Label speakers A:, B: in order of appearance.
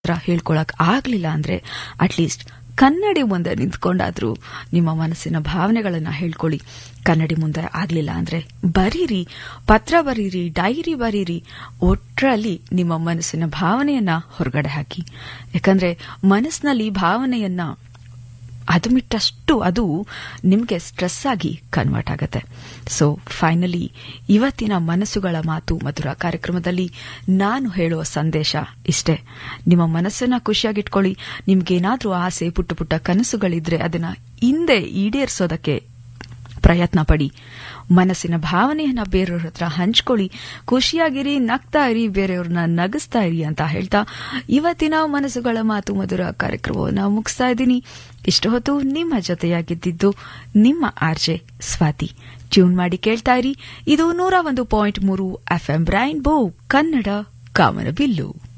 A: ಹತ್ರ ಹೇಳ್ಕೊಳಕ್ ಆಗ್ಲಿಲ್ಲ ಅಂದ್ರೆ ಅಟ್ಲೀಸ್ಟ್ ಕನ್ನಡಿ ಮುಂದೆ ನಿಂತ್ಕೊಂಡಾದ್ರೂ ನಿಮ್ಮ ಮನಸ್ಸಿನ ಭಾವನೆಗಳನ್ನ ಹೇಳ್ಕೊಳ್ಳಿ ಕನ್ನಡಿ ಮುಂದೆ ಆಗ್ಲಿಲ್ಲ ಅಂದ್ರೆ ಬರೀರಿ ಪತ್ರ ಬರೀರಿ ಡೈರಿ ಬರೀರಿ ಒಟ್ರಲ್ಲಿ ನಿಮ್ಮ ಮನಸ್ಸಿನ ಭಾವನೆಯನ್ನ ಹೊರಗಡೆ ಹಾಕಿ ಯಾಕಂದ್ರೆ ಮನಸ್ಸಿನಲ್ಲಿ ಭಾವನೆಯನ್ನ ಅದು ಬಿಟ್ಟಷ್ಟು ಅದು ನಿಮಗೆ ಸ್ಟ್ರೆಸ್ ಆಗಿ ಕನ್ವರ್ಟ್ ಆಗುತ್ತೆ ಸೊ ಫೈನಲಿ ಇವತ್ತಿನ ಮನಸ್ಸುಗಳ ಮಾತು ಮಧುರ ಕಾರ್ಯಕ್ರಮದಲ್ಲಿ ನಾನು ಹೇಳುವ ಸಂದೇಶ ಇಷ್ಟೇ ನಿಮ್ಮ ಮನಸ್ಸನ್ನ ಖುಷಿಯಾಗಿಟ್ಕೊಳ್ಳಿ ನಿಮ್ಗೇನಾದ್ರೂ ಆಸೆ ಪುಟ್ಟ ಪುಟ್ಟ ಕನಸುಗಳಿದ್ರೆ ಅದನ್ನ ಹಿಂದೆ ಈಡೇರಿಸೋದಕ್ಕೆ ಪ್ರಯತ್ನ ಪಡಿ ಮನಸ್ಸಿನ ಭಾವನೆಯನ್ನ ಬೇರೆಯವ್ರ ಹತ್ರ ಹಂಚ್ಕೊಳ್ಳಿ ಖುಷಿಯಾಗಿರಿ ನಗ್ತಾ ಇರಿ ಬೇರೆಯವ್ರನ್ನ ನಗಿಸ್ತಾ ಇರಿ ಅಂತ ಹೇಳ್ತಾ ಇವತ್ತಿನ ಮನಸ್ಸುಗಳ ಮಾತು ಮಧುರ ಕಾರ್ಯಕ್ರಮವನ್ನು ಮುಗಿಸ್ತಾ ಇದ್ದೀನಿ ಇಷ್ಟು ಹೊತ್ತು ನಿಮ್ಮ ಜೊತೆಯಾಗಿದ್ದಿದ್ದು ನಿಮ್ಮ ಆರ್ಜೆ ಸ್ವಾತಿ ಟ್ಯೂನ್ ಮಾಡಿ ಕೇಳ್ತಾ ಇರಿ ಇದು ನೂರ ಒಂದು ಪಾಯಿಂಟ್ ಮೂರು ಎಫ್ಎಂ ಬ್ರೈನ್ ಬೋ ಕನ್ನಡ ಕಾಮನಬಿಲ್ಲು